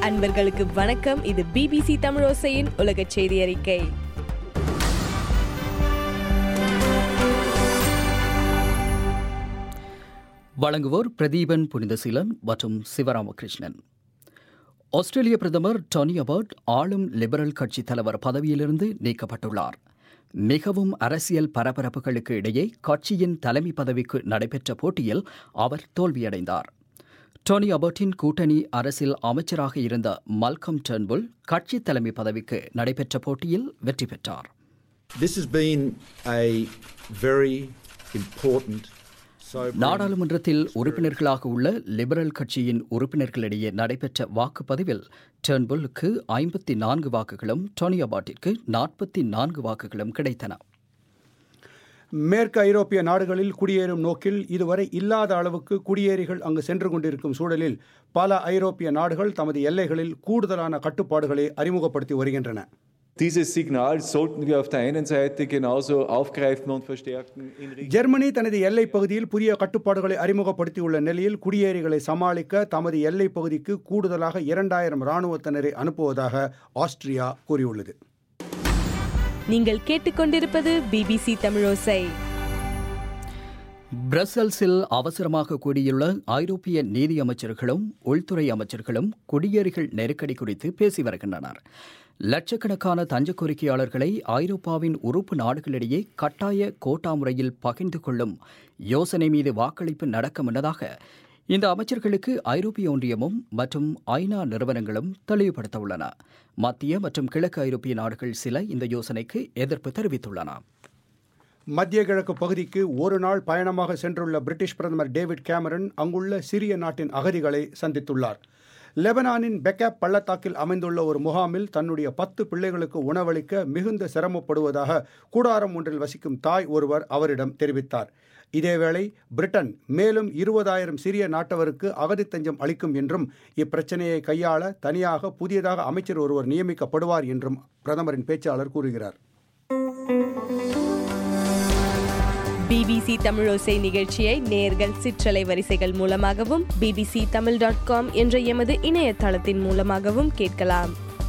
அன்பர்களுக்கு வணக்கம் இது பிபிசி தமிழோசையின் உலக செய்தி அறிக்கை வழங்குவோர் பிரதீபன் புனிதசீலன் மற்றும் சிவராமகிருஷ்ணன் ஆஸ்திரேலிய பிரதமர் டொனி அபர்ட் ஆளும் லிபரல் கட்சி தலைவர் பதவியிலிருந்து நீக்கப்பட்டுள்ளார் மிகவும் அரசியல் பரபரப்புகளுக்கு இடையே கட்சியின் தலைமை பதவிக்கு நடைபெற்ற போட்டியில் அவர் தோல்வியடைந்தார் டோனி அபர்ட்டின் கூட்டணி அரசில் அமைச்சராக இருந்த மல்கம் டர்ன்புல் கட்சி தலைமை பதவிக்கு நடைபெற்ற போட்டியில் வெற்றி பெற்றார் This has been a very important, sobering நாடாளுமன்றத்தில் உறுப்பினர்களாக உள்ள லிபரல் கட்சியின் உறுப்பினர்களிடையே நடைபெற்ற வாக்குப்பதிவில் டர்ன்புல்லுக்கு ஐம்பத்தி நான்கு வாக்குகளும் டோனி அபாட்டிற்கு நாற்பத்தி நான்கு வாக்குகளும் கிடைத்தன மேற்கு ஐரோப்பிய நாடுகளில் குடியேறும் நோக்கில் இதுவரை இல்லாத அளவுக்கு குடியேறிகள் அங்கு சென்று கொண்டிருக்கும் சூழலில் பல ஐரோப்பிய நாடுகள் தமது எல்லைகளில் கூடுதலான கட்டுப்பாடுகளை அறிமுகப்படுத்தி வருகின்றன Dieses Signal sollten wir auf der einen Seite genauso aufgreifen und verstärken in Richtung Germany தனது எல்லைப் பகுதியில் புதிய கட்டுப்பாடுகளை அறிமுகப்படுத்தியுள்ள நிலையில் குடியேறிகளை சமாளிக்க தமது எல்லைப் பகுதிக்கு கூடுதலாக இரண்டாயிரம் இராணுவத்தினரை அனுப்புவதாக ஆஸ்திரியா கூறியுள்ளது நீங்கள் கேட்டுக்கொண்டிருப்பது பிபிசி தமிழோசை பிரசல்ஸில் அவசரமாக கூடியுள்ள ஐரோப்பிய நீதி அமைச்சர்களும் உள்துறை அமைச்சர்களும் குடியேறிகள் நெருக்கடி குறித்து பேசி வருகின்றனர் லட்சக்கணக்கான தஞ்ச கோரிக்கையாளர்களை ஐரோப்பாவின் உறுப்பு நாடுகளிடையே கட்டாய கோட்டா முறையில் பகிர்ந்து கொள்ளும் யோசனை மீது வாக்களிப்பு நடக்க முன்னதாக இந்த அமைச்சர்களுக்கு ஐரோப்பிய ஒன்றியமும் மற்றும் ஐநா நிறுவனங்களும் தெளிவுபடுத்த உள்ளன மத்திய மற்றும் கிழக்கு ஐரோப்பிய நாடுகள் சில இந்த யோசனைக்கு எதிர்ப்பு தெரிவித்துள்ளன மத்திய கிழக்கு பகுதிக்கு ஒரு நாள் பயணமாக சென்றுள்ள பிரிட்டிஷ் பிரதமர் டேவிட் கேமரன் அங்குள்ள சிரிய நாட்டின் அகதிகளை சந்தித்துள்ளார் லெபனானின் பெக்கப் பள்ளத்தாக்கில் அமைந்துள்ள ஒரு முகாமில் தன்னுடைய பத்து பிள்ளைகளுக்கு உணவளிக்க மிகுந்த சிரமப்படுவதாக கூடாரம் ஒன்றில் வசிக்கும் தாய் ஒருவர் அவரிடம் தெரிவித்தார் இதேவேளை பிரிட்டன் மேலும் இருபதாயிரம் சிரிய நாட்டவருக்கு அகதி தஞ்சம் அளிக்கும் என்றும் இப்பிரச்சனையை கையாள தனியாக புதியதாக அமைச்சர் ஒருவர் நியமிக்கப்படுவார் என்றும் பிரதமரின் பேச்சாளர் கூறுகிறார் பிபிசி தமிழோசை நிகழ்ச்சியை நேர்கள் சிற்றலை வரிசைகள் மூலமாகவும் பிபிசி தமிழ் டாட் காம் என்ற எமது இணையதளத்தின் மூலமாகவும் கேட்கலாம்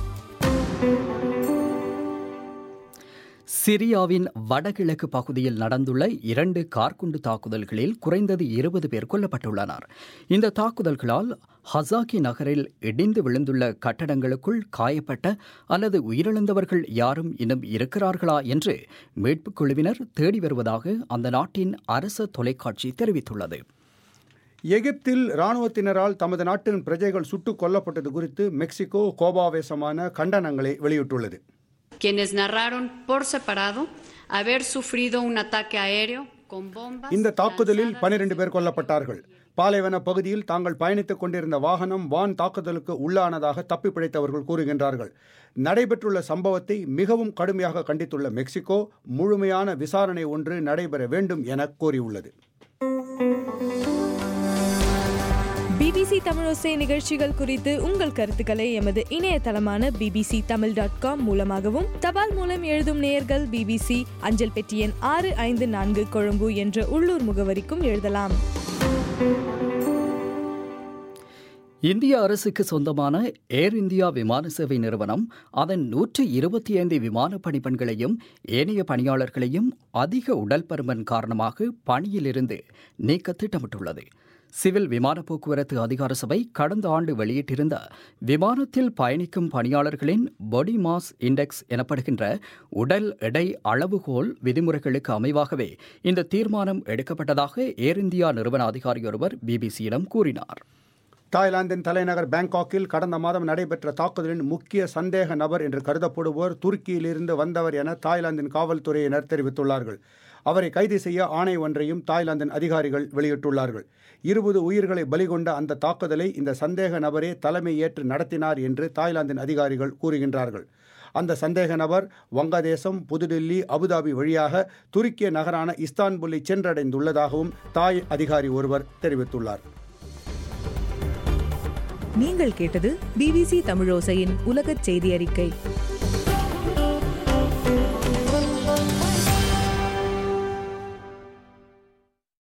சிரியாவின் வடகிழக்கு பகுதியில் நடந்துள்ள இரண்டு கார்குண்டு தாக்குதல்களில் குறைந்தது இருபது பேர் கொல்லப்பட்டுள்ளனர் இந்த தாக்குதல்களால் ஹசாக்கி நகரில் இடிந்து விழுந்துள்ள கட்டடங்களுக்குள் காயப்பட்ட அல்லது உயிரிழந்தவர்கள் யாரும் இன்னும் இருக்கிறார்களா என்று மீட்புக் குழுவினர் தேடி வருவதாக அந்த நாட்டின் அரச தொலைக்காட்சி தெரிவித்துள்ளது எகிப்தில் இராணுவத்தினரால் தமது நாட்டின் பிரஜைகள் சுட்டுக் கொல்லப்பட்டது குறித்து மெக்சிகோ கோபாவேசமான கண்டனங்களை வெளியிட்டுள்ளது quienes narraron por separado haber sufrido un ataque aéreo con bombas இந்த தாக்குதலில் lanzadas பனிரெண்டு பேர் கொல்லப்பட்டார்கள் பாலைவன பகுதியில் தாங்கள் பயணித்துக் கொண்டிருந்த வாகனம் வான் தாக்குதலுக்கு உள்ளானதாக தப்பி பிழைத்தவர்கள் கூறுகின்றார்கள் நடைபெற்றுள்ள சம்பவத்தை மிகவும் கடுமையாக கண்டித்துள்ள மெக்சிகோ முழுமையான விசாரணை ஒன்று நடைபெற வேண்டும் என கோரியுள்ளது பிபிசி தமிழோசை நிகழ்ச்சிகள் குறித்து உங்கள் கருத்துக்களை எமது இணையதளமான பிபிசி தமிழ் டாட் காம் மூலமாகவும் தபால் மூலம் எழுதும் நேயர்கள் பிபிசி அஞ்சல் பெட்டி எண் ஆறு ஐந்து நான்கு கொழும்பு என்ற உள்ளூர் முகவரிக்கும் எழுதலாம் இந்திய அரசுக்கு சொந்தமான ஏர் இந்தியா விமான சேவை நிறுவனம் அதன் நூற்று இருபத்தி ஐந்து விமான பணிப்பெண்களையும் ஏனைய பணியாளர்களையும் அதிக உடல் பருமன் காரணமாக பணியிலிருந்து நீக்க திட்டமிட்டுள்ளது சிவில் விமான போக்குவரத்து அதிகார சபை கடந்த ஆண்டு வெளியிட்டிருந்த விமானத்தில் பயணிக்கும் பணியாளர்களின் பாடி மாஸ் இண்டெக்ஸ் எனப்படுகின்ற உடல் எடை அளவுகோல் விதிமுறைகளுக்கு அமைவாகவே இந்த தீர்மானம் எடுக்கப்பட்டதாக ஏர் இந்தியா நிறுவன அதிகாரியொருவர் பிபிசியிடம் கூறினார் தாய்லாந்தின் தலைநகர் பேங்காக்கில் கடந்த மாதம் நடைபெற்ற தாக்குதலின் முக்கிய சந்தேக நபர் என்று கருதப்படுவோர் துருக்கியிலிருந்து வந்தவர் என தாய்லாந்தின் காவல்துறையினர் தெரிவித்துள்ளார்கள் அவரை கைது செய்ய ஆணை ஒன்றையும் தாய்லாந்தின் அதிகாரிகள் வெளியிட்டுள்ளார்கள் இருபது உயிர்களை பலிகொண்ட அந்த தாக்குதலை இந்த சந்தேக நபரே தலைமை ஏற்று நடத்தினார் என்று தாய்லாந்தின் அதிகாரிகள் கூறுகின்றார்கள் அந்த சந்தேக நபர் வங்கதேசம் புதுடில்லி அபுதாபி வழியாக துருக்கிய நகரான இஸ்தான்புல்லை சென்றடைந்துள்ளதாகவும் தாய் அதிகாரி ஒருவர் தெரிவித்துள்ளார் நீங்கள் கேட்டது பிபிசி தமிழோசையின் உலகச் செய்தி அறிக்கை